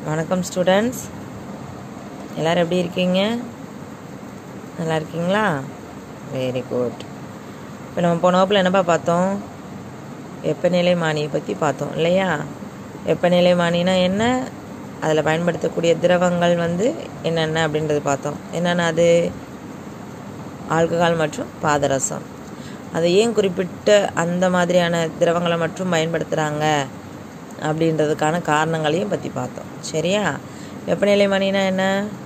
வணக்கம் ஸ்டூடெண்ட்ஸ் எல்லோரும் எப்படி இருக்கீங்க நல்லா இருக்கீங்களா வெரி குட் இப்போ நம்ம போன வகுப்பில் என்னப்பா பார்த்தோம் வெப்பநிலை மானியை பற்றி பார்த்தோம் இல்லையா வெப்பநிலை மானினா என்ன அதில் பயன்படுத்தக்கூடிய திரவங்கள் வந்து என்னென்ன அப்படின்றது பார்த்தோம் என்னென்ன அது ஆல்கஹால் மற்றும் பாதரசம் அதை ஏன் குறிப்பிட்ட அந்த மாதிரியான திரவங்களை மட்டும் பயன்படுத்துகிறாங்க அப்படின்றதுக்கான காரணங்களையும் பற்றி பார்த்தோம் சரியா வெப்பநிலை மணினா என்ன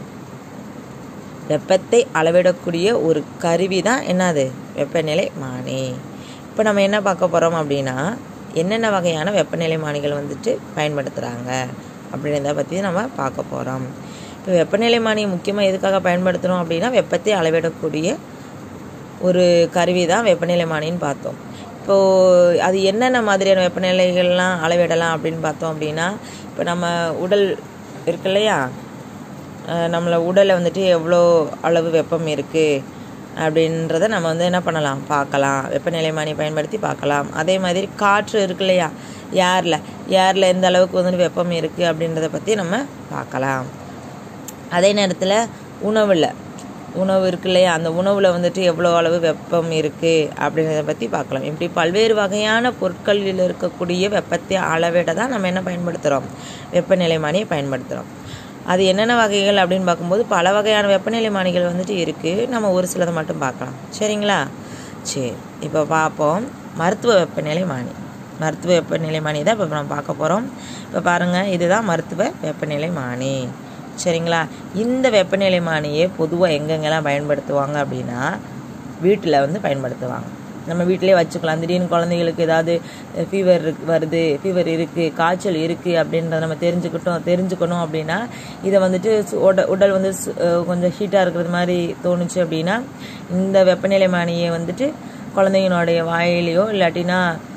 வெப்பத்தை அளவிடக்கூடிய ஒரு கருவி தான் என்னது வெப்பநிலை மானி இப்போ நம்ம என்ன பார்க்க போகிறோம் அப்படின்னா என்னென்ன வகையான வெப்பநிலை மானிகள் வந்துட்டு பயன்படுத்துகிறாங்க அப்படின்றத பற்றி நம்ம பார்க்க போகிறோம் இப்போ வெப்பநிலை மானியை முக்கியமாக எதுக்காக பயன்படுத்துகிறோம் அப்படின்னா வெப்பத்தை அளவிடக்கூடிய ஒரு கருவி தான் வெப்பநிலை மானின்னு பார்த்தோம் இப்போது அது என்னென்ன மாதிரியான வெப்பநிலைகள்லாம் அளவிடலாம் அப்படின்னு பார்த்தோம் அப்படின்னா இப்போ நம்ம உடல் இருக்கு இல்லையா நம்மளை உடலை வந்துட்டு எவ்வளோ அளவு வெப்பம் இருக்குது அப்படின்றத நம்ம வந்து என்ன பண்ணலாம் பார்க்கலாம் வெப்பநிலை மானி பயன்படுத்தி பார்க்கலாம் அதே மாதிரி காற்று இருக்கு இல்லையா ஏரில் ஏரில் எந்த அளவுக்கு வந்துட்டு வெப்பம் இருக்குது அப்படின்றத பற்றி நம்ம பார்க்கலாம் அதே நேரத்தில் உணவில் உணவு இருக்கு இல்லையா அந்த உணவில் வந்துட்டு எவ்வளோ அளவு வெப்பம் இருக்குது அப்படின்றத பற்றி பார்க்கலாம் இப்படி பல்வேறு வகையான பொருட்களில் இருக்கக்கூடிய வெப்பத்தை அளவிட தான் நம்ம என்ன பயன்படுத்துகிறோம் வெப்பநிலை மானியை பயன்படுத்துகிறோம் அது என்னென்ன வகைகள் அப்படின்னு பார்க்கும்போது பல வகையான வெப்பநிலை மானிகள் வந்துட்டு இருக்குது நம்ம ஒரு சிலதை மட்டும் பார்க்கலாம் சரிங்களா சரி இப்போ பார்ப்போம் மருத்துவ வெப்பநிலை மானி மருத்துவ வெப்பநிலை மானி தான் இப்போ நம்ம பார்க்க போகிறோம் இப்போ பாருங்கள் இதுதான் மருத்துவ வெப்பநிலை மானி சரிங்களா இந்த வெப்பநிலை மானியை பொதுவாக எங்கெங்கெல்லாம் பயன்படுத்துவாங்க அப்படின்னா வீட்டில் வந்து பயன்படுத்துவாங்க நம்ம வீட்டிலே வச்சுக்கலாம் திடீர்னு குழந்தைங்களுக்கு ஏதாவது ஃபீவர் வருது ஃபீவர் இருக்குது காய்ச்சல் இருக்குது அப்படின்றத நம்ம தெரிஞ்சுக்கிட்டோம் தெரிஞ்சுக்கணும் அப்படின்னா இதை வந்துட்டு உட உடல் வந்து கொஞ்சம் ஹீட்டாக இருக்கிறது மாதிரி தோணுச்சு அப்படின்னா இந்த வெப்பநிலை மானியை வந்துட்டு குழந்தைங்களுடைய வாயிலையோ இல்லாட்டினா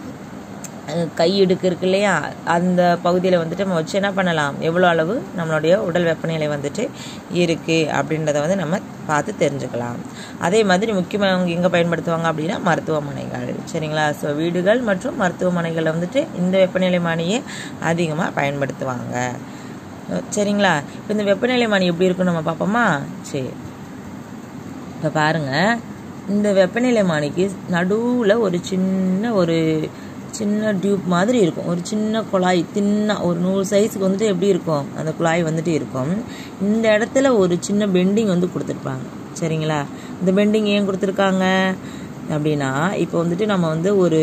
கை இடுக்கு இருக்கு இல்லையா அந்த பகுதியில் வந்துட்டு நம்ம வச்சு என்ன பண்ணலாம் எவ்வளோ அளவு நம்மளுடைய உடல் வெப்பநிலை வந்துட்டு இருக்குது அப்படின்றத வந்து நம்ம பார்த்து தெரிஞ்சுக்கலாம் அதே மாதிரி முக்கியமாக அவங்க எங்கே பயன்படுத்துவாங்க அப்படின்னா மருத்துவமனைகள் சரிங்களா ஸோ வீடுகள் மற்றும் மருத்துவமனைகளில் வந்துட்டு இந்த வெப்பநிலை மானியை அதிகமாக பயன்படுத்துவாங்க சரிங்களா இப்போ இந்த வெப்பநிலை மானி எப்படி இருக்குன்னு நம்ம பார்ப்போமா சரி இப்போ பாருங்கள் இந்த வெப்பநிலை மானிக்கு நடுவில் ஒரு சின்ன ஒரு சின்ன டியூப் மாதிரி இருக்கும் ஒரு சின்ன குழாய் தின்னா ஒரு நூறு சைஸுக்கு வந்துட்டு எப்படி இருக்கும் அந்த குழாய் வந்துட்டு இருக்கும் இந்த இடத்துல ஒரு சின்ன பெண்டிங் வந்து கொடுத்துருப்பாங்க சரிங்களா இந்த பெண்டிங் ஏன் கொடுத்துருக்காங்க அப்படின்னா இப்போ வந்துட்டு நம்ம வந்து ஒரு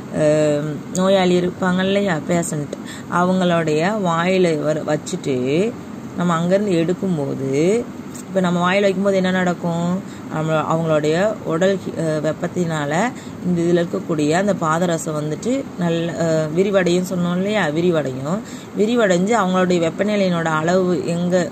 நோயாளி இருப்பாங்க இல்லையா பேஷண்ட் அவங்களுடைய வாயில் வர வச்சுட்டு நம்ம அங்கேருந்து எடுக்கும்போது இப்போ நம்ம வாயில் வைக்கும்போது என்ன நடக்கும் நம்ம அவங்களுடைய உடல் வெப்பத்தினால இந்த இதில் இருக்கக்கூடிய அந்த பாதரசம் வந்துட்டு நல்ல விரிவடையும் சொன்னோம் இல்லையா விரிவடையும் விரிவடைஞ்சு அவங்களுடைய வெப்பநிலையினோட அளவு எங்கே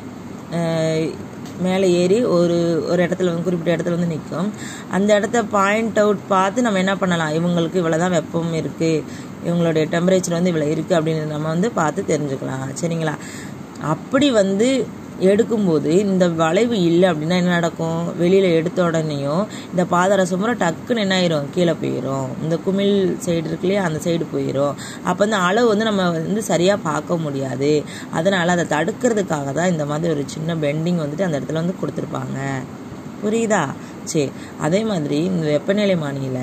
மேலே ஏறி ஒரு ஒரு இடத்துல வந்து குறிப்பிட்ட இடத்துல வந்து நிற்கும் அந்த இடத்த பாயிண்ட் அவுட் பார்த்து நம்ம என்ன பண்ணலாம் இவங்களுக்கு இவ்வளோ தான் வெப்பம் இருக்குது இவங்களுடைய டெம்பரேச்சர் வந்து இவ்வளோ இருக்குது அப்படின்னு நம்ம வந்து பார்த்து தெரிஞ்சுக்கலாம் சரிங்களா அப்படி வந்து எடுக்கும்போது இந்த வளைவு இல்லை அப்படின்னா என்ன நடக்கும் வெளியில் எடுத்த உடனேயும் இந்த பாதரசம் பூரா டக்குன்னு என்ன ஆயிரும் கீழே போயிடும் இந்த குமிழ் சைடு இருக்கு இல்லையா அந்த சைடு போயிடும் அப்போ இந்த அளவு வந்து நம்ம வந்து சரியாக பார்க்க முடியாது அதனால் அதை தடுக்கிறதுக்காக தான் இந்த மாதிரி ஒரு சின்ன பெண்டிங் வந்துட்டு அந்த இடத்துல வந்து கொடுத்துருப்பாங்க புரியுதா சரி அதே மாதிரி இந்த வெப்பநிலை மானியில்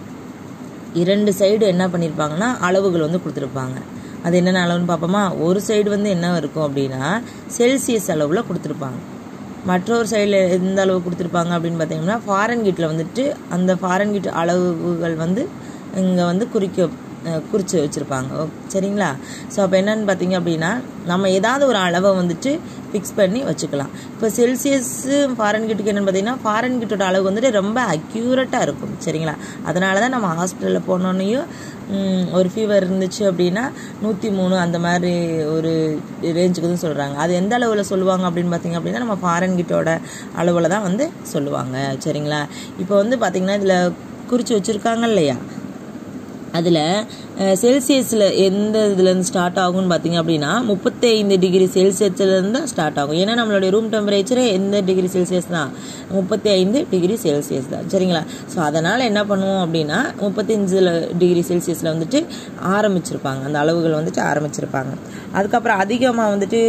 இரண்டு சைடு என்ன பண்ணியிருப்பாங்கன்னா அளவுகள் வந்து கொடுத்துருப்பாங்க அது என்னென்ன அளவுன்னு பார்ப்போமா ஒரு சைடு வந்து என்ன இருக்கும் அப்படின்னா செல்சியஸ் அளவில் கொடுத்துருப்பாங்க மற்றொரு சைடில் எந்த அளவு கொடுத்துருப்பாங்க அப்படின்னு பார்த்தீங்கன்னா ஃபாரன் கீட்டில் வந்துட்டு அந்த ஃபாரன் கீட் அளவுகள் வந்து இங்கே வந்து குறிக்க குறித்து வச்சுருப்பாங்க சரிங்களா ஸோ அப்போ என்னன்னு பார்த்தீங்க அப்படின்னா நம்ம ஏதாவது ஒரு அளவை வந்துட்டு ஃபிக்ஸ் பண்ணி வச்சுக்கலாம் இப்போ செல்சியஸு ஃபாரன் கிட்டுக்கு என்னென்னு பார்த்தீங்கன்னா ஃபாரன் கிட்டோட அளவு வந்துட்டு ரொம்ப அக்யூரேட்டாக இருக்கும் சரிங்களா அதனால தான் நம்ம ஹாஸ்பிட்டலில் போனோன்னையும் ஒரு ஃபீவர் இருந்துச்சு அப்படின்னா நூற்றி மூணு அந்த மாதிரி ஒரு ரேஞ்சுக்கு தான் சொல்கிறாங்க அது எந்த அளவில் சொல்லுவாங்க அப்படின்னு பார்த்தீங்க அப்படின்னா நம்ம ஃபாரன் கிட்டோட அளவில் தான் வந்து சொல்லுவாங்க சரிங்களா இப்போ வந்து பார்த்திங்கன்னா இதில் குறித்து வச்சுருக்காங்க இல்லையா அதில் செல்சியஸில் எந்த இதுலேருந்து ஸ்டார்ட் ஆகும்னு பார்த்தீங்க அப்படின்னா முப்பத்தைந்து டிகிரி செல்சியஸ்லேருந்து தான் ஸ்டார்ட் ஆகும் ஏன்னா நம்மளுடைய ரூம் டெம்பரேச்சரே எந்த டிகிரி செல்சியஸ் தான் முப்பத்தி ஐந்து டிகிரி செல்சியஸ் தான் சரிங்களா ஸோ அதனால் என்ன பண்ணுவோம் அப்படின்னா முப்பத்தஞ்சில் டிகிரி செல்சியஸில் வந்துட்டு ஆரம்பிச்சிருப்பாங்க அந்த அளவுகள் வந்துட்டு ஆரம்பிச்சிருப்பாங்க அதுக்கப்புறம் அதிகமாக வந்துட்டு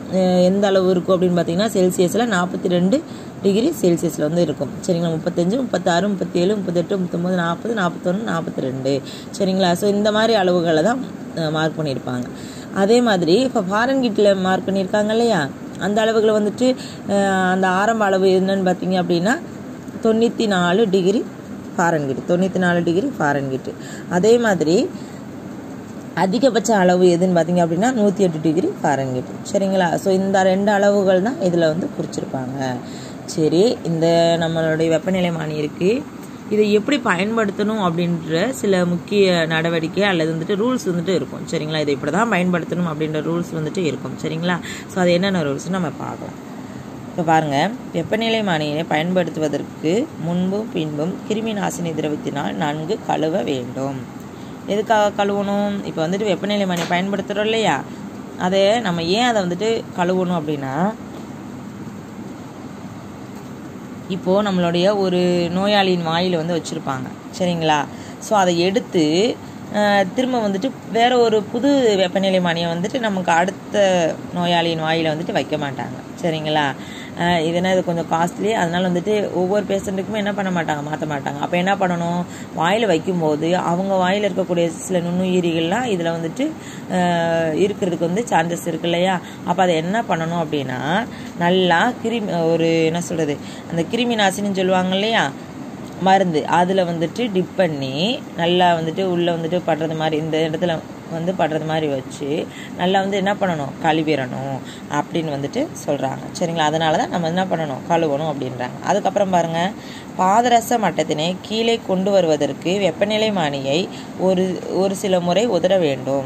அஹ், எந்த அளவு இருக்கும் அப்படின்னு பார்த்தீங்கன்னா செல்சியஸில் நாற்பத்தி ரெண்டு டிகிரி செல்சியஸில் வந்து இருக்கும் சரிங்களா முப்பத்தஞ்சு முப்பத்தாறு முப்பத்தேழு முப்பத்தெட்டு முப்பத்தொம்பது நாற்பது நாற்பத்தொன்று நாற்பத்தி ரெண்டு சரிங்களா ஸோ இந்த மாதிரி அளவுகளை தான் மார்க் பண்ணியிருப்பாங்க அதே மாதிரி இப்போ ஃபாரன்கீட்டில் மார்க் பண்ணியிருக்காங்க இல்லையா அந்த அளவுகளை வந்துட்டு அஹ், அந்த ஆரம்ப அளவு என்னன்னு பார்த்தீங்க அப்படின்னா தொண்ணூற்றி நாலு டிகிரி ஃபாரன்கீட் தொண்ணூற்றி நாலு டிகிரி ஃபாரன்கீட் அதே மாதிரி அதிகபட்ச அளவு எதுன்னு பார்த்தீங்க அப்படின்னா நூற்றி எட்டு டிகிரி ஃபாரன்கீட் சரிங்களா ஸோ இந்த ரெண்டு அளவுகள் தான் இதில் வந்து குறிச்சிருப்பாங்க சரி இந்த நம்மளுடைய வெப்பநிலைமானி இருக்குது இதை எப்படி பயன்படுத்தணும் அப்படின்ற சில முக்கிய நடவடிக்கை அல்லது வந்துட்டு ரூல்ஸ் வந்துட்டு இருக்கும் சரிங்களா இதை இப்படி தான் பயன்படுத்தணும் அப்படின்ற ரூல்ஸ் வந்துட்டு இருக்கும் சரிங்களா ஸோ அது என்னென்ன ரூல்ஸ் நம்ம பார்க்கலாம் இப்போ பாருங்கள் வெப்பநிலை மானியை பயன்படுத்துவதற்கு முன்பும் பின்பும் கிருமி நாசினி திரவத்தினால் நன்கு கழுவ வேண்டும் எதுக்காக கழுவணும் இப்போ வந்துட்டு வெப்பநிலை மானியை பயன்படுத்துகிறோம் இல்லையா அதை நம்ம ஏன் அதை வந்துட்டு கழுவணும் அப்படின்னா இப்போது நம்மளுடைய ஒரு நோயாளியின் வாயில் வந்து வச்சுருப்பாங்க சரிங்களா ஸோ அதை எடுத்து அஹ், திரும்ப வந்துட்டு வேற ஒரு புது வெப்பநிலை மானியை வந்துட்டு நமக்கு அடுத்த நோயாளியின் வாயில் வந்துட்டு வைக்க மாட்டாங்க சரிங்களா அஹ், இதுனா இது கொஞ்சம் காஸ்ட்லி அதனால வந்துட்டு ஒவ்வொரு பேஷண்ட்டுக்குமே என்ன பண்ண மாட்டாங்க மாற்ற மாட்டாங்க அப்போ என்ன பண்ணணும் வாயில் வைக்கும்போது அவங்க வாயில் இருக்கக்கூடிய சில நுண்ணுயிரிகள்லாம் இதில் வந்துட்டு அஹ், இருக்கிறதுக்கு வந்து சான்சஸ் இருக்கு இல்லையா அப்போ அதை என்ன பண்ணணும் அப்படின்னா நல்லா கிருமி ஒரு என்ன சொல்கிறது அந்த கிருமி நாசினின்னு சொல்லுவாங்க இல்லையா மருந்து அதில் வந்துட்டு டிப் பண்ணி நல்லா வந்துட்டு உள்ளே வந்துட்டு படுறது மாதிரி இந்த இடத்துல வந்து படுறது மாதிரி வச்சு நல்லா வந்து என்ன பண்ணணும் கழுவிடணும் அப்படின்னு வந்துட்டு சொல்கிறாங்க சரிங்களா அதனால தான் நம்ம என்ன பண்ணணும் கழுவணும் அப்படின்றாங்க அதுக்கப்புறம் பாருங்கள் பாதரச மட்டத்தினை கீழே கொண்டு வருவதற்கு வெப்பநிலை மானியை ஒரு ஒரு சில முறை உதற வேண்டும்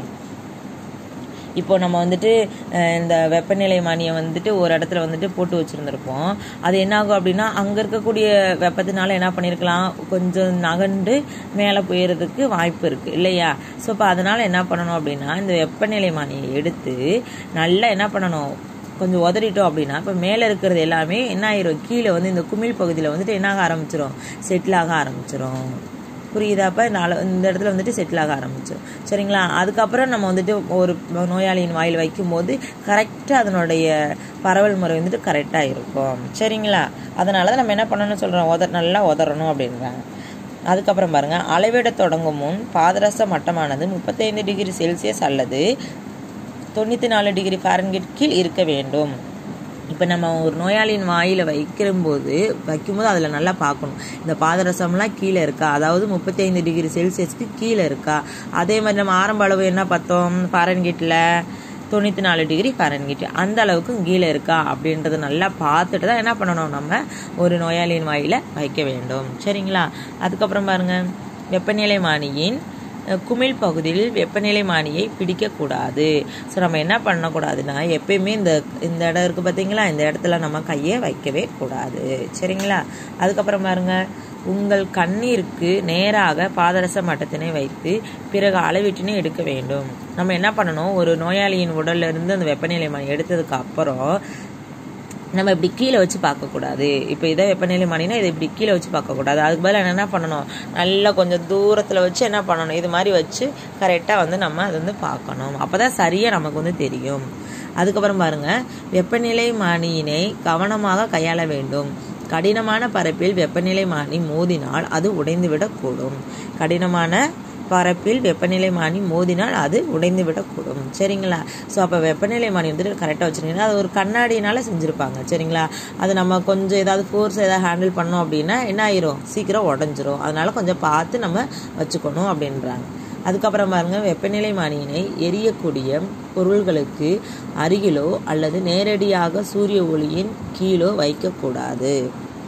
இப்போ நம்ம வந்துட்டு அஹ், இந்த வெப்பநிலை மானியை வந்துட்டு ஒரு இடத்துல வந்துட்டு போட்டு வச்சுருந்துருப்போம் அது என்ன ஆகும் அப்படின்னா அங்கே இருக்கக்கூடிய வெப்பத்தினால என்ன பண்ணியிருக்கலாம் கொஞ்சம் நகண்டு மேலே போயிடுறதுக்கு வாய்ப்பு இருக்குது இல்லையா ஸோ இப்போ அதனால் என்ன பண்ணணும் அப்படின்னா இந்த வெப்பநிலை மானியை எடுத்து நல்லா என்ன பண்ணணும் கொஞ்சம் உதறிட்டோம் அப்படின்னா இப்போ மேலே இருக்கிறது எல்லாமே என்ன ஆயிரும் கீழே வந்து இந்த குமிழ் பகுதியில் வந்துட்டு என்ன ஆக ஆரம்பிச்சிரும் செட்டில் ஆக ஆரம்பிச்சிரும் புரியுதாப்ப இந்த அளவு இந்த இடத்துல வந்துட்டு செட்டில் ஆக ஆரம்பிச்சிடும் சரிங்களா அதுக்கப்புறம் நம்ம வந்துட்டு ஒரு நோயாளியின் வாயில் வைக்கும்போது கரெக்டாக அதனுடைய பரவல் முறை வந்துட்டு கரெக்டாக இருக்கும் சரிங்களா அதனால தான் நம்ம என்ன பண்ணணும்னு சொல்கிறோம் உத நல்லா உதறணும் அப்படின்றாங்க அதுக்கப்புறம் பாருங்க அளவிட தொடங்கும் முன் பாதரச மட்டமானது முப்பத்தைந்து டிகிரி செல்சியஸ் அல்லது தொண்ணூற்றி நாலு டிகிரி ஃபாரன்ஹீட் கீழ் இருக்க வேண்டும் இப்போ நம்ம ஒரு நோயாளியின் வாயில் வைக்கும்போது வைக்கும்போது அதில் நல்லா பார்க்கணும் இந்த பாதரசம்லாம் கீழே இருக்கா அதாவது முப்பத்தைந்து டிகிரி செல்சியஸ்க்கு கீழே இருக்கா அதே மாதிரி நம்ம ஆரம்ப அளவு என்ன பார்த்தோம் ஃபாரன்ஹீட்டில் தொண்ணூற்றி நாலு டிகிரி ஃபாரன்ஹீட் அந்த அளவுக்கு கீழே இருக்கா அப்படின்றத நல்லா பார்த்துட்டு தான் என்ன பண்ணணும் நம்ம ஒரு நோயாளியின் வாயில் வைக்க வேண்டும் சரிங்களா அதுக்கப்புறம் பாருங்க வெப்பநிலை மானியின் அஹ், குமிழ் பகுதியில் வெப்பநிலை மானியை பிடிக்கக்கூடாது ஸோ நம்ம என்ன பண்ணக்கூடாதுன்னா எப்பயுமே இந்த இந்த இடம் இருக்குது பார்த்தீங்களா இந்த இடத்துல நம்ம கையை வைக்கவே கூடாது சரிங்களா அதுக்கப்புறம் பாருங்க உங்கள் கண்ணீருக்கு நேராக பாதரச மட்டத்தினை வைத்து பிறகு அளவீட்டினை எடுக்க வேண்டும் நம்ம என்ன பண்ணணும் ஒரு நோயாளியின் உடல்ல இருந்து அந்த வெப்பநிலை மானி எடுத்ததுக்கு அப்புறம் நம்ம இப்படி கீழே வச்சு பார்க்கக்கூடாது இப்போ இதை வெப்பநிலை மானினா இதை இப்படி கீழே வச்சு பார்க்கக்கூடாது அதுக்கு பதிலாக என்ன பண்ணணும் நல்லா கொஞ்சம் தூரத்தில் வச்சு என்ன பண்ணணும் இது மாதிரி வச்சு கரெக்டாக வந்து நம்ம அதை வந்து பார்க்கணும் அப்போ தான் சரியாக நமக்கு வந்து தெரியும் அதுக்கப்புறம் பாருங்க வெப்பநிலை மானியினை கவனமாக கையாள வேண்டும் கடினமான பரப்பில் வெப்பநிலை மானி மோதினால் அது உடைந்துவிடக்கூடும் கடினமான பரப்பில் வெப்பநிலை மானி மோதினால் அது உடைந்து விடக்கூடும் சரிங்களா ஸோ அப்போ வெப்பநிலை மானி வந்துட்டு கரெக்டாக வச்சுருந்தீங்கன்னா அது ஒரு கண்ணாடினால செஞ்சுருப்பாங்க சரிங்களா அது நம்ம கொஞ்சம் ஏதாவது ஃபோர்ஸ் ஏதாவது ஹேண்டில் பண்ணோம் அப்படின்னா என்ன ஆயிரும் சீக்கிரம் உடஞ்சிரும் அதனால கொஞ்சம் பார்த்து நம்ம வச்சுக்கணும் அப்படின்றாங்க அதுக்கப்புறம் பாருங்க வெப்பநிலை மானியினை எரியக்கூடிய பொருள்களுக்கு அருகிலோ அல்லது நேரடியாக சூரிய ஒளியின் கீழோ வைக்கக்கூடாது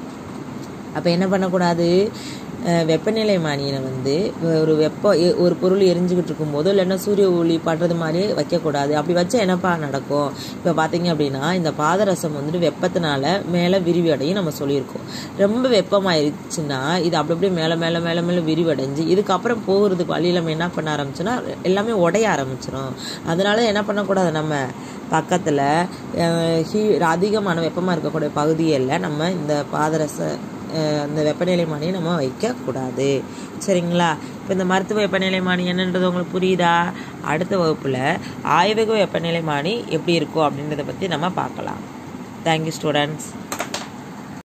அப்போ என்ன பண்ணக்கூடாது அஹ் வெப்பநிலை மானியனை வந்து ஒரு வெப்ப எ- ஒரு பொருள் எரிஞ்சுக்கிட்டு இருக்கும்போதோ இல்லைன்னா சூரிய ஒளி படுறது மாதிரியே வைக்கக்கூடாது அப்படி வச்சா என்னப்பா நடக்கும் இப்போ பார்த்தீங்க அப்படின்னா இந்த பாதரசம் வந்துட்டு வெப்பத்தினால மேலே விரிவடையும் நம்ம சொல்லியிருக்கோம் ரொம்ப வெப்பமாயிருச்சுன்னா இது அப்படி அப்படியே மேலே மேலே மேலே மேலே விரிவடைஞ்சு இதுக்கப்புறம் போகிறதுக்கு வழியில் நம்ம என்ன பண்ண ஆரம்பிச்சோன்னா எல்லாமே உடைய ஆரம்பிச்சிடும் அதனால என்ன பண்ணக்கூடாது நம்ம பக்கத்தில் ஹீ அதிகமான வெப்பமாக இருக்கக்கூடிய பகுதிகளில் நம்ம இந்த பாதரச அஹ், அந்த வெப்பநிலைமானியை நம்ம வைக்கக்கூடாது சரிங்களா இப்போ இந்த மருத்துவ வெப்பநிலைமானி என்னன்றது உங்களுக்கு புரியுதா அடுத்த வகுப்பில் ஆய்வக வெப்பநிலைமானி எப்படி இருக்கும் அப்படின்றத பற்றி நம்ம பார்க்கலாம் தேங்க்யூ ஸ்டூடெண்ட்ஸ்